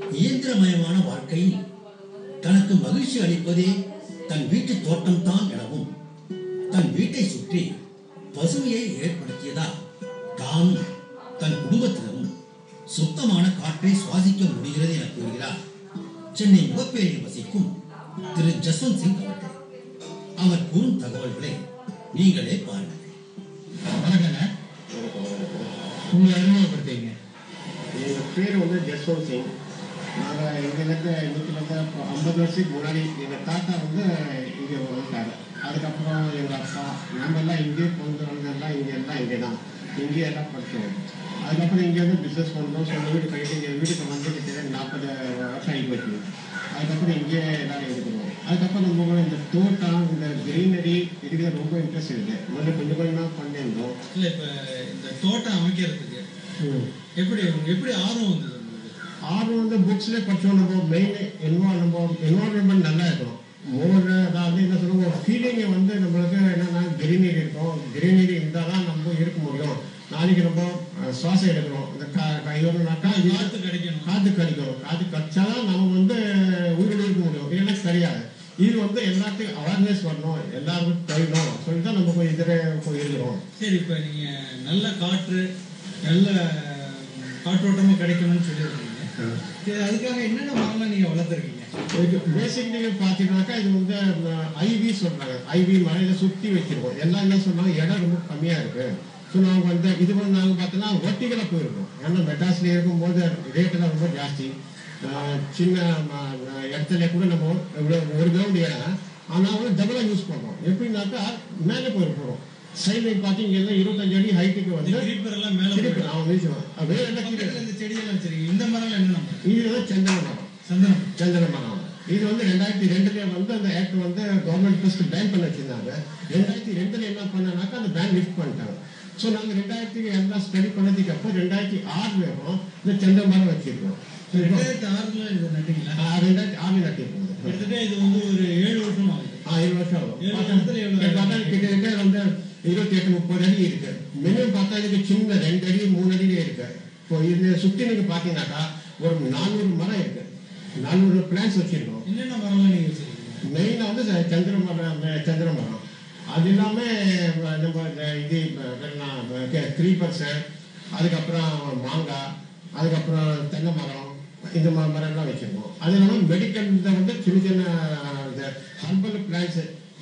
இயந்திரமயமான வாழ்க்கையில் தனக்கு மகிழ்ச்சி அளிப்பதே தன் வீட்டு தோட்டம்தான் எனவும் தன் வீட்டை சுற்றி பசுமையை ஏற்படுத்தியதால் தானும் தன் குடும்பத்தினரும் சுத்தமான காற்றை சுவாசிக்க முடிகிறது என கூறுகிறார் சென்னை முகப்பேரியில் வசிக்கும் திரு ஜஸ்வந்த் சிங் அவர்கள் அவர் கூறும் தகவல்களை நீங்களே பாருங்கள் வணக்கங்க உங்களை அறிமுகப்படுத்திங்க எங்கள் பேர் வந்து ஜஸ்வந்த் சிங் நாங்கள் எங்களுக்கு இன்னைக்கு வந்து இப்போ ஐம்பது வருஷத்துக்கு முன்னாடி எங்கள் தாத்தா வந்து இங்கே வந்துட்டார் அதுக்கப்புறம் எங்கள் அப்பா நம்ம எல்லாம் இங்கே பிறந்து வந்ததெல்லாம் இங்கே எல்லாம் இங்கே தான் இங்கேயே எல்லாம் படித்தோம் அதுக்கப்புறம் இங்கே வந்து பிஸ்னஸ் பண்ணுறோம் சொந்த வீடு கழிட்டு எங்கள் வீட்டுக்கு வந்து கிட்டத்தட்ட நாற்பது வருஷம் ஆகி போச்சு அதுக்கப்புறம் இங்கேயே எல்லாரும் இருக்கிறோம் அதுக்கப்புறம் நம்ம கூட இந்த தோட்டம் இந்த கிரீனரி இதுக்கு ரொம்ப இன்ட்ரெஸ்ட் இருக்குது முதல்ல கொஞ்சம் கொஞ்சமாக பண்ணியிருந்தோம் இல்லை இப்போ இந்த தோட்டம் அமைக்கிறதுக்கு எப்படி உங்களுக்கு எப்படி ஆர்வம் வந்தது உங்களுக்கு ஆர்வம் வந்து புக்ஸ்லேயே படிச்சோம் நம்ம மெயின் என்வா நம்ம என்வாரன்மெண்ட் நல்லா இருக்கணும் மோர் அதாவது என்ன சொல்லுவோம் ஒரு ஃபீலிங்கை வந்து நம்மளுக்கு என்னன்னா கிரீனரி இருக்கும் கிரீனரி இருந்தால் தான் நம்ம இருக்க முடியும் நாளைக்கு நம்ம அஹ், சுவாசம் எடுக்கணும் இந்த கா கையோனாக்கா காற்று கிடைக்கணும் காற்று கடிக்கணும் காற்று கடிச்சாதான் நம்ம வந்து உயிரோடு இருக்க முடியும் இல்லைன்னா கிடையாது இது வந்து எல்லாத்துக்கும் அவேர்னஸ் வரணும் எல்லாருக்கும் தெரியணும் சொல்லிட்டு தான் நம்ம போய் இதில் போய் இருக்கிறோம் சரி இப்போ நீங்கள் நல்ல காற்று நல்ல காற்றோட்டமும் கிடைக்கணும்னு சொல்லியிருக்கீங்க சரி அதுக்காக என்னென்ன மரம்லாம் நீங்கள் வளர்த்துருக்கீங்க இதுக்கு பேசிக் நீங்க பாத்தீங்கன்னாக்கா இது வந்து ஐவி சொல்றாங்க ஐவி மலையில சுத்தி வச்சிருக்கோம் எல்லாம் என்ன சொன்னாங்க இடம் ரொம்ப கம்மியா இருக்கு ஸோ நாங்கள் வந்து இது வந்து நாங்கள் பார்த்தோன்னா ஒட்டிகளை போயிருக்கோம் ஏன்னா மெட்ராஸ்ல இருக்கும்போது ரேட்டெல்லாம் ரொம்ப ஜாஸ்தி அஹ் சின்ன ம- ம- இடத்துல கூட நம்ம இவ்வளோ ஒரு கிரவுண்ட் இடம் ஆனால் வந்து டபுளாக யூஸ் பண்ணுறோம் எப்படின்னாக்கா மேலே போயிருக்கிறோம் சைடில் பார்த்தீங்கன்னா இருபத்தஞ்சு அடி ஹைட்டுக்கு இந்த வந்து கிரீப்பர் எல்லாம் மேலே திருப்பி அவன் வீசுவான் வேற என்ன பக்கத்தில் இந்த செடியெல்லாம் வச்சிருக்கீங்க இந்த மரம்லாம் என்ன மரம் இதுதான் சந்தன மரம் சந்தனம் சந்திர மரம் இது வந்து ரெண்டாயிரத்தி ரெண்டுல வந்து அந்த ஆக்ட் வந்து கவர்மெண்ட் ஃபர்ஸ்ட் பேன் பண்ண வச்சிருந்தாங்க ரெண்டாயிரத்தி ரெண்டுல என்ன பண்ணானாக்கா அந்த பேன் லிஃப்ட் பண்ணிட்டாங்க ஸோ நாங்கள் ரெண்டாயிரத்தி எல்லாம் ஸ்டடி பண்ணதுக்கு அப்புறம் ரெண்டாயிரத்தி ஆறுல இந்த சந்திர மரம் வச்சிருக்கோம் So, இப்போ, ரெண்டாயிரத்தி ஆறுல இது நட்டீங்களா ஆ, ரெண்டாயிரத்தி ஆறு நட்டிருக்கோம் கிட்டத்தட்ட இது வந்து ஒரு ஏழு வருஷம் ஆகுது ஆ ஏழு வருஷம் ஆகும் ஏழு பார்த்தா- வருஷத்துல எவ்வளவு? பார்த்தா கிட்டத்தட்ட வந்து இருபத்தி எட்டு முப்பது அடி இருக்கு மினிமம் பார்த்தா இதுக்கு சின்ன ரெண்டு அடி மூணு அடியிலே இருக்கு இப்போ இது சுற்றி நீங்க பார்த்தீங்கன்னாக்கா ஒரு நானூறு மரம் இருக்கு நானூறு பிளான்ஸ் வச்சிருக்கோம் என்னென்ன மரம்லாம் நீங்கள் வச்சிருக்கீங்க மெயினாக வந்து ச- சந்திர மரம் ம- சந்திர மரம் அது இல்லாமல் நம்ம இந்த இது க்ரீப்பர்ஸு அதுக்கப்புறம் மாங்காய் அதுக்கப்புறம் தென்னை மரம் இந்த மா மரம்லாம் வச்சுருக்கோம் அது இல்லாமல் மெடிக்கல் வந்து சின்ன சின்ன இந்த ஹர்பல் பிளான்ஸு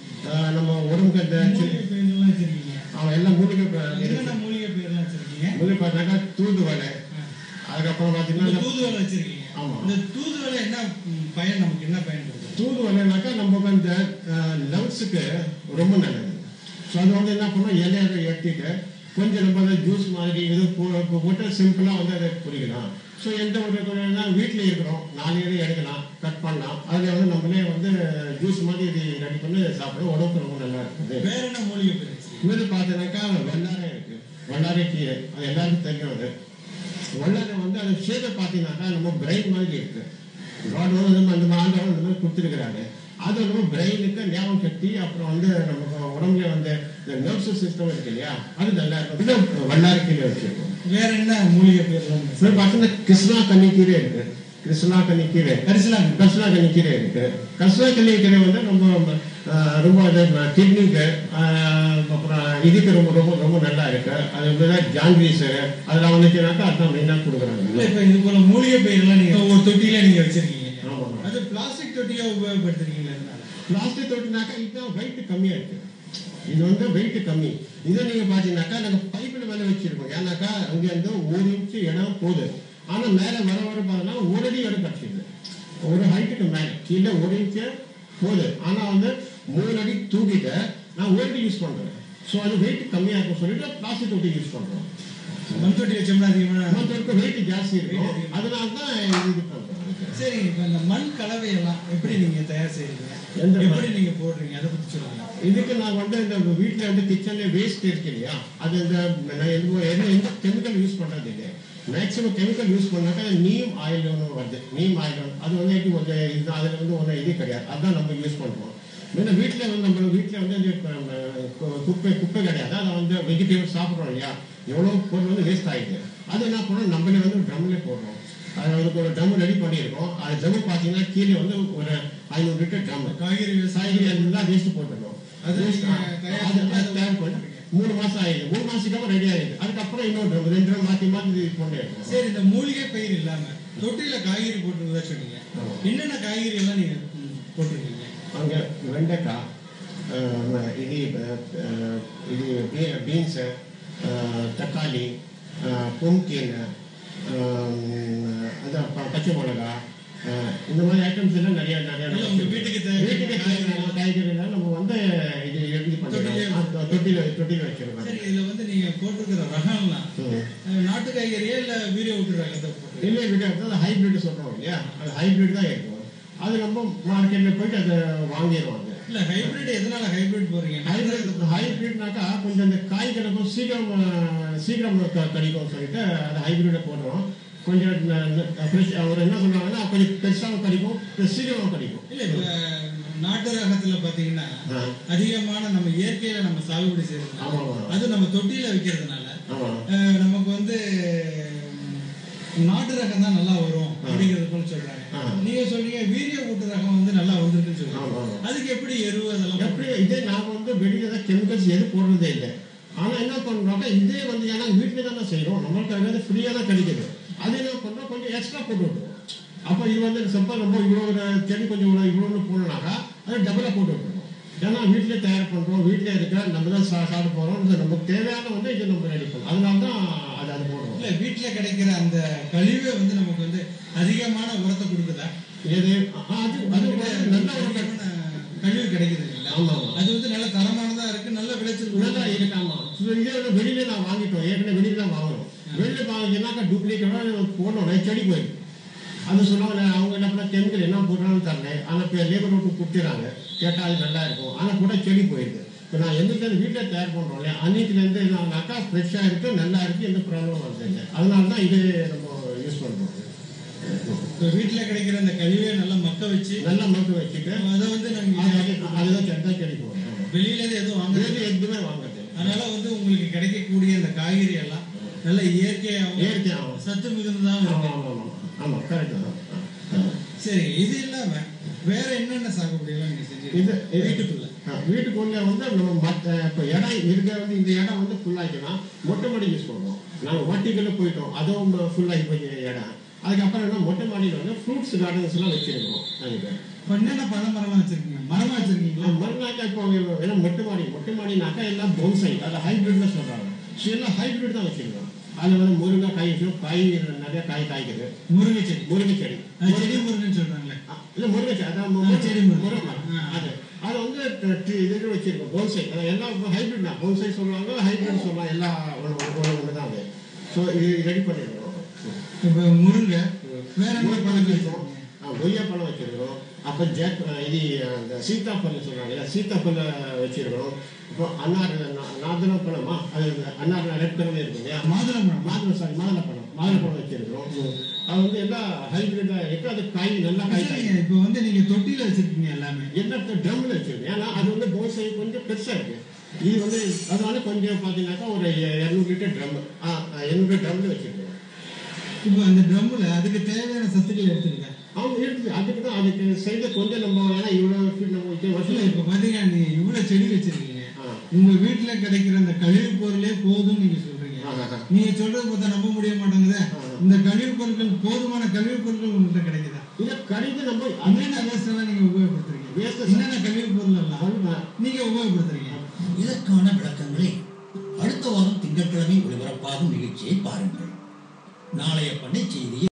நம்ம உடம்புக்கு இந்த மூலிகை சி- பேர்லாம் வச்சிருக்கீங்க அவன் எல்லாம் மூலிகை ப- என்னென்ன இருக்கு மூலிகை பேர்லாம் வச்சிருக்கீங்க மூலிகை பார்த்தாக்கா தூதுவளை அதுக்கப்புறம் இந்த பார்த்தீங்கன்னா தூதுவளை வச்சிருக்கீங்க ஆமா. இந்த தூதுவளை என்ன ம், பயன் நமக்கு என்ன பயன் கொடுக்குது தூதுவளைனாக்கா நம்ம இந்த லங்ஸுக்கு ரொம்ப நல்லது ஸோ அது வந்து என்ன பண்ணோம் இலையை எட்டிட்டு கொஞ்சம் நம்ம அந்த ஜூஸ் மாதிரி இது போ- போ- போட்டு சிம்பிளாக வந்து அதை குடிக்கலாம் ஸோ எந்த ஒரு வீட்டில் இருக்கிறோம் நாலு இலை எடுக்கலாம் கட் பண்ணலாம் அதில் வந்து நம்மளே வந்து ஜூஸ் மாதிரி இது ரெடி பண்ணி சாப்பிடுவோம் உடம்புக்கு ரொம்ப நல்லா இருக்குது வேற என்ன மூலிகை பேர் வச்சிருக்கீங்க இது பார்த்தீங்கன்னாக்கா வெள்ளாரை இருக்கு வெள்ளாரை கீரை அது எல்லாருக்கும் தெரியும் அது வெள்ளாரை வந்து அது ஷேப்பை பார்த்தீங்கன்னாக்கா நம்ம பிரெயின் மாதிரி இருக்கு காட் வந்து நம்ம அந்த ஆண்டவன் இந்த மாதிரி கொடுத்துருக்கிறாரு அது நம்ம பிரெயினுக்கு ஞாபகம் சக்தி அப்புறம் வந்து நம்ம உடம்புல வந்து இந்த நர்வஸ் சிஸ்டம் இருக்கு இல்லையா அது நல்லா இருக்கும் இது வெள்ளாரை கீரை வச்சிருக்கோம் வேற என்ன மூலிகை பேர்லாம் இப்போ பார்த்தீங்கன்னா கிருஷ்ணா கன்னி கீரை இருக்கு கிருஷ்ணா கன்னி கீரை கரிசலாங்க கஸ்னா கன்னி கீரை இருக்கு கஸ்னா கன்னி கீரை வந்து ரொம்ப ஆஹ், ரொம்ப கிட்னிக்கு அப்புறம் இதுக்கு ரொம்ப ரொம்ப ரொம்ப நல்லா இருக்கு அது வந்து ஜாங்கிரீஸ் அதெல்லாம் வந்துச்சுனாக்கா அதான் மெயினாக இல்ல கொடுக்குறாங்க இப்ப இது போல மூலிகை பயிரெல்லாம் நீங்க ஒரு தொட்டியில நீங்க வச்சிருக்கீங்க ஆமா. அது பிளாஸ்டிக் தொட்டியா உபயோகப்படுத்துறீங்களா இதனால? பிளாஸ்டிக் தொட்டினாக்கா இதுதான் வெயிட் கம்மியா இருக்கு இது வந்து வெயிட் கம்மி இதை நீங்க பாத்தீங்கன்னாக்கா நாங்க பைப்பில் மேல வச்சிருக்கோம் ஏன்னாக்கா அங்க இருந்து ஒரு இன்ச்சு இடம் போகுது ஆனா மேல வர வர பார்த்தோம்னா ஒரு அடி இடம் கிடைச்சிது ஒரு ஹைட்டுக்கு மேல கீழே ஒரு இன்ச்சு போகுது ஆனா வந்து மூணு அடி தூக்கிட்டு நான் ஒரு அடி யூஸ் பண்றேன் ஸோ அது வெயிட் கம்மியா இருக்கும் சொல்லிட்டு பிளாஸ்டிக் தொட்டி யூஸ் பண்றோம் மண் தொட்டி வச்சோம்னா அதிகமான மற்றவருக்கு வெயிட் ஜாஸ்தி இருக்கும் அதனால தான் இது பண்றோம் சரி இப்ப இந்த மண் கலவையெல்லாம் எப்படி நீங்க தயார் செய்றீங்க எந்த மண்? எப்படி நீங்க போடுறீங்க அதை பத்தி சொல்லுங்க இதுக்கு நான் வந்து இந்த வீட்டில் வந்து கிச்சன்ல வேஸ்ட் இருக்கு இல்லையா அது இந்த நான் எந்த எந்த எந்த கெமிக்கல் யூஸ் பண்ணுறது இல்லை மேக்ஸிமம் கெமிக்கல் யூஸ் பண்ணாக்கா நீம் ஆயில் ஒன்று வருது நீம் ஆயில் அது வந்து எப்படி ஒரு இது அதில் வந்து ஒன்றும் இது கிடையாது அதான் நம்ம யூஸ் பண்ணுறோம் முன்ன வீட்டில் வந்து நம்ம வீட்டில் வந்து இந்த கு- கு- குப்பை குப்பை கிடையாது அதை வந்து வெஜிடபிள் சாப்பிட்றோம் இல்லையா எவ்வளோ பொருள் வந்து வேஸ்ட் ஆகிடுது அது என்ன பண்ணுறோம் நம்மளே வந்து ட்ரம்ல போடுறோம் அது அதுக்கு ஒரு ட்ரம் ரெடி பண்ணியிருக்கோம் அது ட்ரம் பார்த்தீங்கன்னா கீழே வந்து ஒரு ஐநூறு லிட்டர் ட்ரம் காய்கறி காய்கறி விவசாயம் எல்லாம் வேஸ்ட் போட்டுருக்கோம் அது Waste, நீங்க ஆ, தயார் அது- பண்ணி அது தயார் பண்ணி மூணு மாசம் ஆயிடுது மூணு மாசத்துக்கு ரெடி ஆயிடுது அதுக்கப்புறம் இன்னொரு drum, ரெண்டு ட்ரம் மாற்றி மாற்றி இது கொண்டு இருக்கோம் சரி இந்த மூலிகை பயிர் இல்லாம தொட்டில காய்கறி போட்டுருந்தா சொன்னீங்க ஆமா. என்னென்ன காய்கறி எல்லாம் நீங்க ம், போட்டிருக்கீங்க அங்கே வெண்டைக்காய் அஹ், இது அஹ், இது பீன்ஸு தக்காளி பும்கின் அதான் ப- பச்சை மிளகா அஹ், இந்த மாதிரி ஐட்டம்ஸ் எல்லாம் நிறைய நிறைய இல்ல, உங்க வீட்டுக்கு தேவையான வீட்டுக்கு தேவையான காய்கறிலாம் நம்ம வந்து இது இது தொட்டிலே பண்ணிடுறோம் தொட்டில தொட்டில வச்சிருக்கோம் சரி இதுல வந்து நீங்க போட்டிருக்கிற ரகம்லாம் ம். அஹ், நாட்டு காய்கறியா இல்ல வீரிய விட்டு ரகத்தை போட்டு இல்லை விட அது ஹைபிரிட் சொல்கிறோம் இல்லையா அது ஹைபிரிட் தான் இருக்கும் அது நம்ம மார்க்கெட்டில் போயிட்டு அதை வாங்கிடுவாங்க இல்ல ஹைபிரிட் எதனால ஹைபிரிட் போறீங்க ஹைபிரிட் ஹைபிரிட்னாக்கா கொஞ்சம் அந்த காய்களுக்கும் சீக்கிரம் அஹ், சீக்கிரம் க- கிடைக்கும் சொல்லிட்டு அது ஹைபிரிட்டை போடுறோம் கொஞ்சம் ஃப்ரெஷ் அவர் என்ன சொல்றாங்கன்னா கொஞ்சம் பெருசாகவும் கிடைக்கும் plus சீக்கிரமும் கிடைக்கும் இல்ல இப்ப நாட்டு ரகத்துல பாத்தீங்கன்னா ஆ. அதிகமான நம்ம இயற்கையில நம்ம சாகுபடி செய்யறதுனால ஆமா, ஆமா. அது நம்ம தொட்டியில வைக்கிறதுனால ஆமாம் அஹ், நமக்கு வந்து ம், நாட்டு ரகம் தான் நல்லா வரும் அப்படிங்கிறது போல சொல்றாங்க ஆ. நீங்க சொல்றீங்க வீரிய ஊட்டு ரகம் வந்து நல்லா வந்திருக்குன்னு சொல்றீங்க ஆமா, ஆமா. அதுக்கு எப்படி எரு அதெல்லாம் எப்படி இதே நாம வந்து வெளியில தான் கெமிக்கல்ஸ் எதுவும் போடுறதே இல்லை ஆனா என்ன பண்றோம்னா இதே வந்து ஏன்னா வீட்டுல தானே செய்யறோம் நம்மளுக்கு அது வந்து ஃப்ரீயா தான் கிடைக்குது அது என்ன பண்றோம் கொஞ்சம் எக்ஸ்ட்ரா போட்டு விட்டுருவோம் அப்போ இது வந்து செப்ப ரொம்ப இவ்வளோ ஒரு செடி கொஞ்சம் இவ்வளோ இவ்வளோன்னு போடணும்னாக்கா அது டபுளாக போட்டு விட்டுருவோம் ஏன்னா வீட்டிலே தயார் பண்ணுறோம் வீட்டிலே இருக்க நம்ம தான் சா சாப்பிட போகிறோம் நமக்கு தேவையான வந்து இது நம்ம ரெடி பண்ணுறோம் அதனால தான் அது அது போடுறோம் இல்ல வீட்டுல கிடைக்கிற அந்த கழிவே வந்து நமக்கு வந்து அதிகமான உரத்தை கொடுக்குதா எது ஆ, அது அது அதுக்கிட்ட வந்து நல்ல ஒரு அதிகமான கழிவு கிடைக்குது இல்லைங்களா ஆமா, ஆமா. அது வந்து நல்ல தரமானதா இருக்கு நல்ல விளைச்சல் உள்ளதா இருக்காமா இதே வந்து வெளியில நான் வாங்கிட்டோம் ஏற்கனவே வெளியில தான் வாங்குறோம் வெளியில வாங்கினாக்கா டூப்ளிகேட்டா போடணும் செடி போயிருக்கு அது சொன்னாங்க நான் அவங்க என்ன பண்ண கெமிக்கல் என்ன போடுறான்னு தரல ஆனால் இப்போ லேபர் விட்டு கொடுத்துறாங்க கேட்டால் அது நல்லா இருக்கும் ஆனால் கூட செடி போயிருக்கு இப்போ நான் எந்த வீட்டில் தயார் பண்ணுறோம் இல்லையா அன்னைக்குலேருந்து என்னன்னாக்கா ஃப்ரெஷ்ஷாக இருக்குது நல்லா இருக்குது எந்த ப்ராப்ளமும் வருது இல்லை அதனால தான் இது நம்ம யூஸ் பண்ணுறோம் இப்ப வீட்டுல கிடைக்கிற அந்த கழிவை நல்லா மக்க வச்சு நல்லா மட்டும் வச்சுட்டு அதை வந்து நாங்க அது அதுதான் செடி செடி போடுறோம் வெளியில இருந்து எதுவும் வாங்க வேறு எதுவுமே வாங்குறது அதனால வந்து உங்களுக்கு கிடைக்கக்கூடிய அந்த காய்கறி எல்லாம் நல்ல இயற்கையாகவும் இயற்கையாகவும். சத்து மிகுந்ததாகவும் ஆமாம் இருக்கு ஆமாம் ஆமாம் ஆமாம் கரெக்டு தான் ஆ, ஆ. சரி இது இல்லாம வேற என்னென்ன சாகுபடி எல்லாம் நீங்க இது செஞ்சீங்க இது- வீட்டுக்குள்ள ஆ, வீட்டுக்குள்ள வந்து நம்ம மற்ற இப்போ இடம் இருக்க வந்து இந்த இடம் வந்து ஃபுல்லாகிட்டுனா மொட்டை மாடி யூஸ் பண்ணுவோம் நாங்கள் வட்டிக்குள்ளே போயிட்டோம் அதுவும் ஃபுல்லாகி போய் இடம் அதுக்கப்புறம் என்ன மொட்டை மாடியில் வந்து ஃப்ரூட்ஸ் கார்டன்ஸ்லாம் வச்சுருக்கோம் அதுக்கு இப்ப என்னென்ன பழ மரம்லாம் வச்சிருக்கீங்க மரமா வச்சிருக்கீங்களா மறுநாக்கா இப்போ ஏன்னா மொட்டை மாடி மொட்டை மாடினாக்கா எல்லாம் போன்சை அது ஹைப்ரிட்ல சொல்கிறாங்க ஸோ எல்லாம் ஹைப்ரிட் தான் வச்சுருக்கோம் அதில் வந்து முருங்கை காய் வச்சிருக்கோம். காய் நிறைய காய் காய்க்குது முருங்கை செடி முருங்கை செடி அது செடி முருங்கைன்னு சொல்றாங்களே இல்ல முருங்கை செடி அதான் ஆ, செடி முருங்கை. முருங்கை மரம். ஆ. அது அது வந்து ட- டி- இதுக்கு வச்சிருக்கோம் போன்சை அது எல்லாம் ஹைபிரிட் தான் போன்சை சொல்லுவாங்க ஹைபிரிட் சொல்லுவாங்க எல்லாம் ஒன்று ஒன்று ஒன்று தான் அது ஸோ இது ரெடி பண்ணிடுறோம் இப்ப முருங்கை வேற என்ன முருங்கை பழம் வச்சிருக்கோம் வச்சிருக்கீங்க ஆ, கொய்யா பழம் வச்சிருக்கிறோம் அப்போ ஜாக் இது அந்த சீத்தாப்பழம் சொல்றாங்க சீத்தாப்பழ வச்சிருக்கிறோம் இப்போ அன்னார் நாதன பழமா அது அன்னார் ரெட் கலர்ல இருக்கும் இல்லையா மாதுளம்பழம் மாதுளை சாரி மாதுளப்பழம் மாதுளப்பழம் வச்சிருக்கிறோம் அது வந்து எல்லாம் ஹைபிரிட்டாக இருக்கு அது காய் நல்லா காய் காய் சரிங்க இப்போ வந்து நீங்க தொட்டில வச்சிருக்கீங்க எல்லாமே என்ன ட்ரம்ல வச்சிருக்கு ஏன்னா அது வந்து போன்சை கொஞ்சம் பெருசா இருக்கு இது வந்து அதனால கொஞ்சம் பார்த்தீங்கன்னாக்கா ஒரு இரநூறு லிட்டர் ட்ரம் இரநூறு ட்ரம்ல வச்சிருக்கோம் இப்போ அந்த ட்ரம்ல அதுக்கு தேவையான சத்துக்கள் எடுத்துக்கிட்டேன் அவங்க இருக்குது அதுக்கு தான் அதுக்கு சைடு கொஞ்சம் நம்ம ஏன்னா இவ்வளோ ஃபீட் நம்ம வைக்க இல்ல வருஷம் இப்போ பாத்தீங்கன்னா நீங்க இவ்வளவு செடி வச்சிருக்கீங்க ஆ. உங்க வீட்டுல கிடைக்கிற அந்த கழிவு பொருளே போதும்னு நீங்க சொல்றீங்க ஆஹா. நீங்க சொல்றது பார்த்தா நம்ப முடிய மாட்டேங்குதே ஆ. இந்த கழிவு பொருட்கள் போதுமான கழிவு பொருட்கள் உங்கள்கிட்ட கிடைக்குதா இதை கடிந்து நம்ம என்னென்ன வேஸ்ட் எல்லாம் நீங்க உபயோகப்படுத்துறீங்க Waste- என்னென்ன கழிவு பொருள் எல்லாம் அந்த நீங்க உபயோகப்படுத்துறீங்க இதற்கான விளக்கங்களை அடுத்த வாரம் திங்கட்கிழமை ஒளிபரப்பாகும் நிகழ்ச்சியை பாருங்கள் நாளைய பண்ணை செய்தியில்